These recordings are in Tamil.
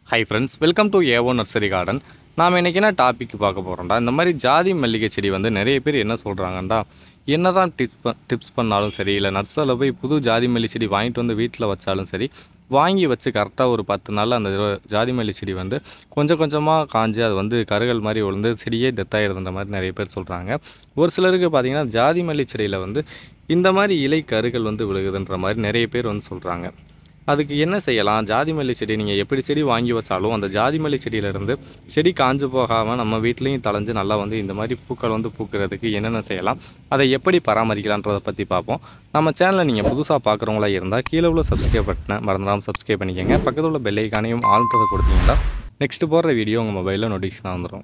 ஹை ஃப்ரெண்ட்ஸ் வெல்கம் டு ஏவோ நர்சரி கார்டன் நாம் இன்றைக்கி என்ன டாபிக் பார்க்க போகிறோம்டா இந்த மாதிரி ஜாதி மல்லிகை செடி வந்து நிறைய பேர் என்ன சொல்கிறாங்கண்டா என்ன தான் டிப்ஸ் ப டிப்ஸ் பண்ணாலும் சரி இல்லை நர்சரியில் போய் புது ஜாதி மல்லி செடி வாங்கிட்டு வந்து வீட்டில் வச்சாலும் சரி வாங்கி வச்சு கரெக்டாக ஒரு பத்து நாளில் அந்த ஜாதி மல்லி செடி வந்து கொஞ்சம் கொஞ்சமாக காஞ்சு அது வந்து கருகள் மாதிரி விழுந்து செடியே டெத் ஆகிடுதுன்ற மாதிரி நிறைய பேர் சொல்கிறாங்க ஒரு சிலருக்கு பார்த்தீங்கன்னா ஜாதி மல்லி செடியில் வந்து இந்த மாதிரி இலை கருகள் வந்து விழுகுதுன்ற மாதிரி நிறைய பேர் வந்து சொல்கிறாங்க அதுக்கு என்ன செய்யலாம் ஜாதி மல்லி செடி நீங்கள் எப்படி செடி வாங்கி வச்சாலும் அந்த ஜாதி மல்லி செடியிலேருந்து செடி காஞ்சு போகாமல் நம்ம வீட்லேயும் தளைஞ்சு நல்லா வந்து இந்த மாதிரி பூக்கள் வந்து பூக்கிறதுக்கு என்னென்ன செய்யலாம் அதை எப்படி பராமரிக்கலான்றதை பற்றி பார்ப்போம் நம்ம சேனலை நீங்கள் புதுசாக பார்க்குறவங்களா இருந்தால் கீழே உள்ள சப்ஸ்கிரைப் பட்டனை மறந்துடாமல் சப்ஸ்கிரைப் பண்ணிக்கோங்க பக்கத்தில் உள்ள பெல் ஐக்கானையும் ஆல்ன்றதை கொடுத்தீங்கன்னா நெக்ஸ்ட் போடுற வீடியோ உங்கள் மொபைலில் நோட்டிஃபிகேஷன் வந்துடும்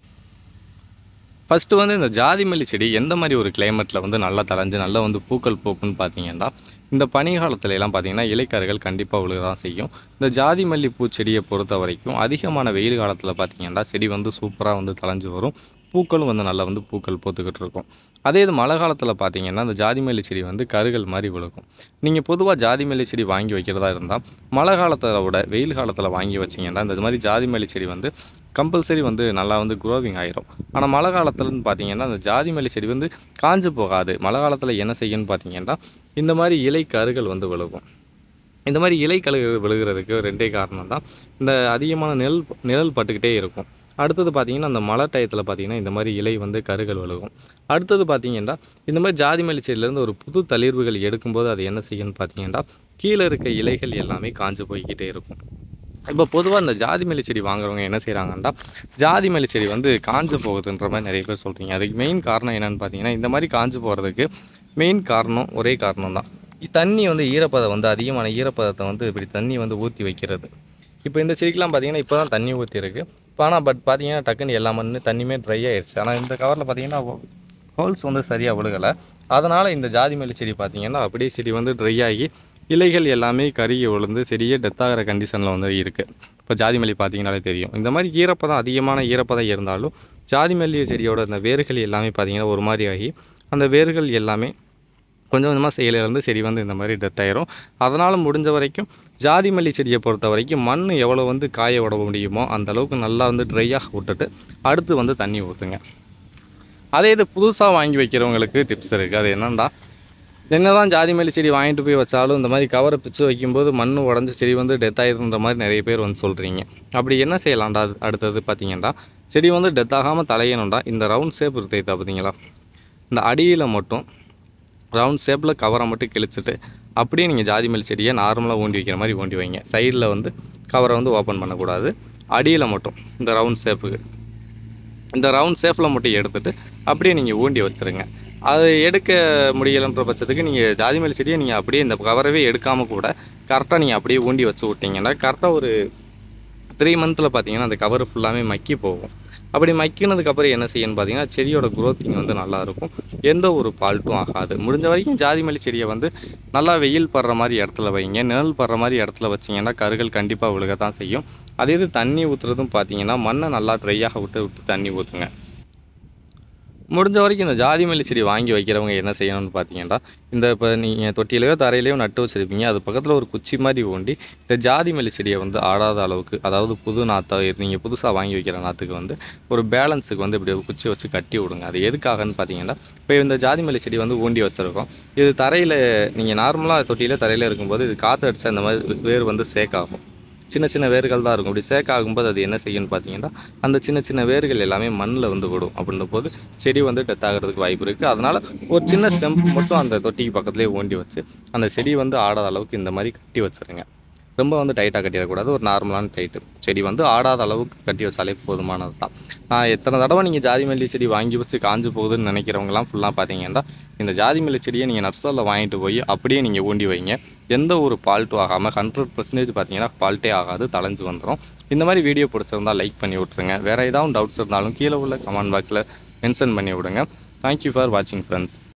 ஃபஸ்ட்டு வந்து இந்த ஜாதி மல்லி செடி எந்த மாதிரி ஒரு கிளைமேட்டில் வந்து நல்லா தளைஞ்சு நல்லா வந்து பூக்கள் பூக்குன்னு பார்த்தீங்கன்னா இந்த பனி காலத்துல எல்லாம் பார்த்தீங்கன்னா இலைக்கருகள் கண்டிப்பாக விழுக தான் செய்யும் இந்த ஜாதி மல்லி பூச்செடியை பொறுத்த வரைக்கும் அதிகமான வெயில் காலத்தில் பார்த்தீங்கன்னா செடி வந்து சூப்பராக வந்து தளைஞ்சு வரும் பூக்களும் வந்து நல்லா வந்து பூக்கள் பூத்துக்கிட்டு இருக்கும் அதே இது மழை காலத்தில் பார்த்தீங்கன்னா இந்த ஜாதி மல்லி செடி வந்து கருகள் மாதிரி விழுகும் நீங்கள் பொதுவாக ஜாதி மல்லி செடி வாங்கி வைக்கிறதா இருந்தால் மழை காலத்தை விட வெயில் காலத்தில் வாங்கி வச்சிங்கன்னா இந்த மாதிரி ஜாதி மல்லி செடி வந்து கம்பல்சரி வந்து நல்லா வந்து க்ரோவிங் ஆயிரும் ஆனால் மழை காலத்துலன்னு பார்த்தீங்கன்னா அந்த ஜாதி மல்லி செடி வந்து காஞ்சு போகாது மழை காலத்தில் என்ன செய்யும்னு பார்த்தீங்கன்னா இந்த மாதிரி இலை கருகள் வந்து விழுகும் இந்த மாதிரி இலை கழுகு விழுகிறதுக்கு ரெண்டே காரணம் தான் இந்த அதிகமான நிழல் நிழல் பட்டுக்கிட்டே இருக்கும் அடுத்தது பார்த்தீங்கன்னா அந்த மழை டயத்தில் பார்த்தீங்கன்னா இந்த மாதிரி இலை வந்து கருகள் விழுகும் அடுத்தது பார்த்தீங்கன்னா இந்த மாதிரி ஜாதி மல்லி செடியிலேருந்து ஒரு புது தளிர்வுகள் எடுக்கும்போது அது என்ன செய்யும்னு பார்த்தீங்கன்னா கீழே இருக்க இலைகள் எல்லாமே காஞ்சு போய்கிட்டே இருக்கும் இப்போ பொதுவாக இந்த ஜாதி மல்லி செடி வாங்குறவங்க என்ன செய்கிறாங்கன்னா ஜாதி மல்லி செடி வந்து காஞ்சு போகுதுன்ற மாதிரி நிறைய பேர் சொல்கிறீங்க அதுக்கு மெயின் காரணம் என்னென்னு பார்த்தீங்கன்னா இந்த மாதிரி காஞ்சு போகிறதுக்கு மெயின் காரணம் ஒரே காரணம் தான் தண்ணி வந்து ஈரப்பதம் வந்து அதிகமான ஈரப்பதத்தை வந்து இப்படி தண்ணி வந்து ஊற்றி வைக்கிறது இப்போ இந்த செடிக்கெலாம் பார்த்தீங்கன்னா இப்போ தான் தண்ணி ஊற்றிருக்கு இப்போ ஆனால் பட் பார்த்தீங்கன்னா டக்குன்னு எல்லா மண்ணு தண்ணியுமே ட்ரை ஆயிடுச்சு ஆனால் இந்த கவரில் பார்த்தீங்கன்னா ஹோல்ஸ் வந்து சரியாக விழுகலை அதனால் இந்த ஜாதி மல்லி செடி பார்த்தீங்கன்னா அப்படியே செடி வந்து ட்ரை ஆகி இலைகள் எல்லாமே கருகி விழுந்து செடியே டெத் ஆகிற கண்டிஷனில் வந்து இருக்குது இப்போ ஜாதி மல்லி பார்த்தீங்கன்னாலே தெரியும் இந்த மாதிரி ஈரப்பதம் அதிகமான ஈரப்பதம் இருந்தாலும் ஜாதி மல்லி செடியோட அந்த வேர்கள் எல்லாமே பார்த்தீங்கன்னா ஒரு மாதிரி ஆகி அந்த வேர்கள் எல்லாமே கொஞ்சம் கொஞ்சமாக செயலிலேருந்து செடி வந்து இந்த மாதிரி டெத் ஆயிரும் அதனால் முடிஞ்ச வரைக்கும் ஜாதி மல்லி செடியை பொறுத்த வரைக்கும் மண் எவ்வளோ வந்து காய விட முடியுமோ அந்த அளவுக்கு நல்லா வந்து ட்ரையாக விட்டுட்டு அடுத்து வந்து தண்ணி ஊற்றுங்க அதே இது புதுசாக வாங்கி வைக்கிறவங்களுக்கு டிப்ஸ் இருக்குது அது என்னென்னா என்ன தான் ஜாதி மல்லி செடி வாங்கிட்டு போய் வச்சாலும் இந்த மாதிரி கவரை பிச்சு வைக்கும்போது மண் உடஞ்சி செடி வந்து டெத் ஆயிருன்ற மாதிரி நிறைய பேர் வந்து சொல்கிறீங்க அப்படி என்ன செய்யலாம்டா அது- அடுத்தது பார்த்தீங்கன்னா செடி வந்து டெத் ஆகாமல் தலையணும்டா இந்த ரவுண்ட் ஷேப் இருக்குது பார்த்தீங்களா இந்த அடியில் மட்டும் ரவுண்ட் ஷேப்பில் கவரை மட்டும் கிழிச்சிட்டு அப்படியே நீங்கள் ஜாதி மல்லி செடியை நார்மலாக ஊண்டி வைக்கிற மாதிரி ஊண்டி வைங்க சைடில் வந்து கவரை வந்து ஓப்பன் பண்ணக்கூடாது அடியில் மட்டும் இந்த ரவுண்ட் ஷேப்புக்கு இந்த ரவுண்ட் ஷேப்பில் மட்டும் எடுத்துட்டு அப்படியே நீங்கள் ஊண்டி வச்சுருங்க அது எடுக்க முடியலைன்ற பட்சத்துக்கு நீங்கள் ஜாதி மல்லி செடியை நீங்கள் அப்படியே இந்த கவரவே எடுக்காமல் கூட கரெக்டாக நீங்கள் அப்படியே ஊண்டி வச்சு விட்டீங்கன்னா கரெக்டாக ஒரு த்ரீ மந்தில் பார்த்தீங்கன்னா அந்த கவர் ஃபுல்லாமே மக்கி போகும் அப்படி மக்கினதுக்கப்புறம் என்ன செய்யணும்னு பார்த்தீங்கன்னா செடியோட growthing வந்து நல்லா இருக்கும் எந்த ஒரு ஃபால்ட்டும் ஆகாது முடிஞ்ச வரைக்கும் ஜாதி மல்லி செடியை வந்து நல்லா வெயில் படுற மாதிரி இடத்துல வைங்க நிழல் படுற மாதிரி இடத்துல வச்சிங்கன்னா கருகள் கண்டிப்பாக விழுக தான் செய்யும் அதே இது தண்ணி ஊற்றுறதும் பார்த்தீங்கன்னா மண்ணை நல்லா ட்ரையாக விட்டு விட்டு தண்ணி ஊற்றுங்க முடிஞ்ச வரைக்கும் இந்த ஜாதி மல்லி செடி வாங்கி வைக்கிறவங்க என்ன செய்யணும்னு பார்த்தீங்கன்னா இந்த இப்போ நீங்கள் தொட்டியிலையோ தரையிலையோ நட்டு வச்சுருப்பீங்க அது பக்கத்தில் ஒரு குச்சி மாதிரி ஊண்டி இந்த ஜாதி மல்லி செடியை வந்து ஆடாத அளவுக்கு அதாவது புது நாற்றை நீங்கள் புதுசாக வாங்கி வைக்கிற நாற்றுக்கு வந்து ஒரு பேலன்ஸுக்கு வந்து இப்படி ஒரு குச்சி வச்சு கட்டி விடுங்க அது எதுக்காகன்னு பார்த்தீங்கன்னா இப்போ இந்த ஜாதி மல்லி செடி வந்து ஊண்டி வச்சுருக்கோம் இது தரையில் நீங்கள் நார்மலாக தொட்டியில் தரையில் இருக்கும்போது இது காற்று அடிச்சா இந்த மாதிரி வேர் வந்து சேக் ஆகும் சின்ன சின்ன வேர்கள் தான் இருக்கும் இப்படி சேக் ஆகும்போது அது என்ன செய்யும்னு பார்த்தீங்கன்னா அந்த சின்ன சின்ன வேர்கள் எல்லாமே மண்ணில் வந்து விடும் அப்படின்ற போது செடி வந்து டெத் ஆகிறதுக்கு வாய்ப்பு இருக்குது அதனால் ஒரு சின்ன ஸ்டெம்ப் மட்டும் அந்த தொட்டிக்கு பக்கத்துலேயே ஊண்டி வச்சு அந்த செடி வந்து ஆடாத அளவுக்கு இந்த மாதிரி கட்டி வச்சுருங்க ரொம்ப வந்து டைட்டாக கட்டிடக்கூடாது ஒரு நார்மலான டைட்டு செடி வந்து ஆடாத அளவுக்கு கட்டி வச்சாலே போதுமானது தான் நான் எத்தனை தடவை நீங்கள் ஜாதி மல்லி செடி வாங்கி வச்சு காஞ்சு போகுதுன்னு நினைக்கிறவங்கலாம் ஃபுல்லாக பார்த்தீங்கன்னா இந்த ஜாதி மல்லி செடியை நீங்கள் நர்சரியில் வாங்கிட்டு போய் அப்படியே நீங்கள் ஊண்டி வைங்க எந்த ஒரு ஃபால்ட்டும் ஆகாமல் ஹண்ட்ரட் பர்சன்டேஜ் பார்த்தீங்கன்னா ஃபால்ட்டே ஆகாது தலைஞ்சு வந்துடும் இந்த மாதிரி வீடியோ பிடிச்சிருந்தா லைக் பண்ணி விட்ருங்க வேறு ஏதாவது டவுட்ஸ் இருந்தாலும் கீழே உள்ள கமெண்ட் பாக்ஸில் மென்ஷன் பண்ணி விடுங்க தேங்க்யூ ஃபார் வாட்சிங் ஃப்ரெண்ட்ஸ்